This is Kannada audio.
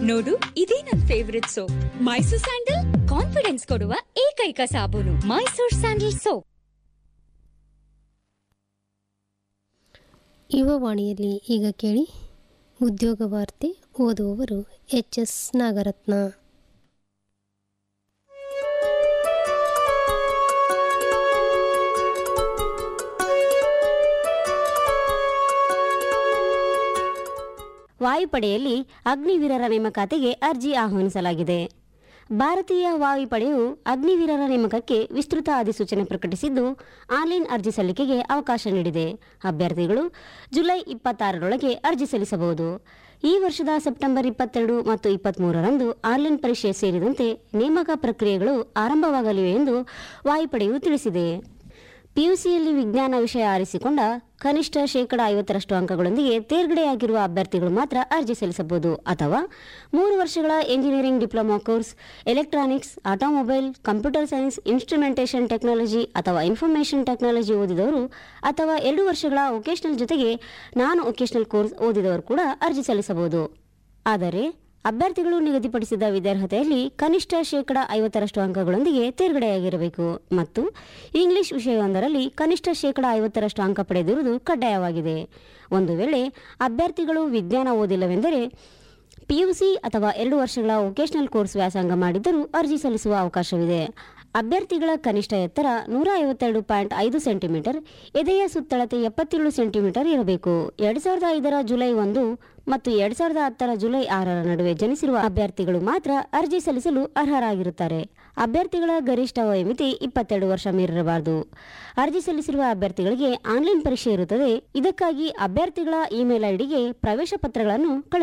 ನೋಡು ಇದೇ ನನ್ favourite soap Mysore sandal confidence ಕೊಡುವ ಏಕೈಕ ಸಾಬೂನು ಮೈಸೂರ್ ಸ್ಯಾಂಡಲ್ ಸೋಪ್ ಯುವವಾಣಿಯಲ್ಲಿ ಈಗ ಕೇಳಿ ಉದ್ಯೋಗ ವಾರ್ತೆ ಓದುವವರು ಎಚ್ ಎಸ್ ನಾಗರತ್ನ ವಾಯುಪಡೆಯಲ್ಲಿ ಅಗ್ನಿವೀರರ ನೇಮಕಾತಿಗೆ ಅರ್ಜಿ ಆಹ್ವಾನಿಸಲಾಗಿದೆ ಭಾರತೀಯ ವಾಯುಪಡೆಯು ಅಗ್ನಿವೀರರ ನೇಮಕಕ್ಕೆ ವಿಸ್ತೃತ ಅಧಿಸೂಚನೆ ಪ್ರಕಟಿಸಿದ್ದು ಆನ್ಲೈನ್ ಅರ್ಜಿ ಸಲ್ಲಿಕೆಗೆ ಅವಕಾಶ ನೀಡಿದೆ ಅಭ್ಯರ್ಥಿಗಳು ಜುಲೈ ಇಪ್ಪತ್ತಾರರೊಳಗೆ ಅರ್ಜಿ ಸಲ್ಲಿಸಬಹುದು ಈ ವರ್ಷದ ಸೆಪ್ಟೆಂಬರ್ ಇಪ್ಪತ್ತೆರಡು ಮತ್ತು ಇಪ್ಪತ್ತ್ಮೂರರಂದು ಆನ್ಲೈನ್ ಪರೀಕ್ಷೆ ಸೇರಿದಂತೆ ನೇಮಕ ಪ್ರಕ್ರಿಯೆಗಳು ಆರಂಭವಾಗಲಿವೆ ಎಂದು ವಾಯುಪಡೆಯು ತಿಳಿಸಿದೆ ಪಿಯುಸಿಯಲ್ಲಿ ವಿಜ್ಞಾನ ವಿಷಯ ಆರಿಸಿಕೊಂಡ ಕನಿಷ್ಠ ಶೇಕಡ ಐವತ್ತರಷ್ಟು ಅಂಕಗಳೊಂದಿಗೆ ತೇರ್ಗಡೆಯಾಗಿರುವ ಅಭ್ಯರ್ಥಿಗಳು ಮಾತ್ರ ಅರ್ಜಿ ಸಲ್ಲಿಸಬಹುದು ಅಥವಾ ಮೂರು ವರ್ಷಗಳ engineering diploma course electronics automobile computer science instrumentation technology ಅಥವಾ ಇನ್ಫಾರ್ಮೇಷನ್ ಟೆಕ್ನಾಲಜಿ ಓದಿದವರು ಅಥವಾ ಎರಡು ವರ್ಷಗಳ ವೊಕೇಶನಲ್ ಜೊತೆಗೆ ನಾನ್ ವೊಕೇಶನಲ್ ಕೋರ್ಸ್ ಓದಿದವರು ಕೂಡ ಅರ್ಜಿ ಸಲ್ಲಿಸಬಹುದು ಆದರೆ ಅಭ್ಯರ್ಥಿಗಳು ನಿಗದಿಪಡಿಸಿದ ವಿದ್ಯಾರ್ಹತೆಯಲ್ಲಿ ಕನಿಷ್ಠ ಶೇಕಡ ಐವತ್ತರಷ್ಟು ಅಂಕಗಳೊಂದಿಗೆ ತೇರ್ಗಡೆಯಾಗಿರಬೇಕು ಮತ್ತು ಇಂಗ್ಲಿಷ್ ವಿಷಯವೊಂದರಲ್ಲಿ ಕನಿಷ್ಠ ಶೇಕಡ ಐವತ್ತರಷ್ಟು ಅಂಕ ಪಡೆದಿರುವುದು ಕಡ್ಡಾಯವಾಗಿದೆ ಒಂದು ವೇಳೆ ಅಭ್ಯರ್ಥಿಗಳು ವಿಜ್ಞಾನ ಓದಿಲ್ಲವೆಂದರೆ ಪಿಯುಸಿ ಅಥವಾ ಎರಡು ವರ್ಷಗಳ ವೊಕೇಶನಲ್ ಕೋರ್ಸ್ ವ್ಯಾಸಂಗ ಮಾಡಿದ್ದರೂ ಅರ್ಜಿ ಸಲ್ಲಿಸುವ ಅವಕಾಶವಿದೆ ಅಭ್ಯರ್ಥಿಗಳ ಕನಿಷ್ಠ ಎತ್ತರ ನೂರ ಐವತ್ತೆರಡು ಪಾಯಿಂಟ್ ಐದು ಸೆಂಟಿಮೀಟರ್ ಎದೆಯ ಸುತ್ತಳತೆ ಎಪ್ಪತ್ತೇಳು ಸೆಂಟಿಮೀಟರ್ ಇರಬೇಕು ಎರಡು ಸಾವಿರದ ಐದರ ಜುಲೈ ಒಂದು ಮತ್ತು ಎರಡು ಸಾವಿರದ ಹತ್ತರ ಜುಲೈ ಆರರ ನಡುವೆ ಜನಿಸಿರುವ ಅಭ್ಯರ್ಥಿಗಳು ಮಾತ್ರ ಅರ್ಜಿ ಸಲ್ಲಿಸಲು ಅರ್ಹರಾಗಿರುತ್ತಾರೆ ಅಭ್ಯರ್ಥಿಗಳ ಗರಿಷ್ಠ ವಯೋಮಿತಿ ಇಪ್ಪತ್ತೆರಡು ವರ್ಷ ಮೀರಿರಬಾರದು ಅರ್ಜಿ ಸಲ್ಲಿಸಿರುವ ಅಭ್ಯರ್ಥಿಗಳಿಗೆ ಆನ್ಲೈನ್ ಪರೀಕ್ಷೆ ಇರುತ್ತದೆ ಇದಕ್ಕಾಗಿ ಅಭ್ಯರ್ಥಿಗಳ ಇಮೇಲ್ ಐಡಿಗೆ ಪ್ರವೇಶ ಪತ್ರಗಳನ್ನು ಕಳುಹಿಸಿ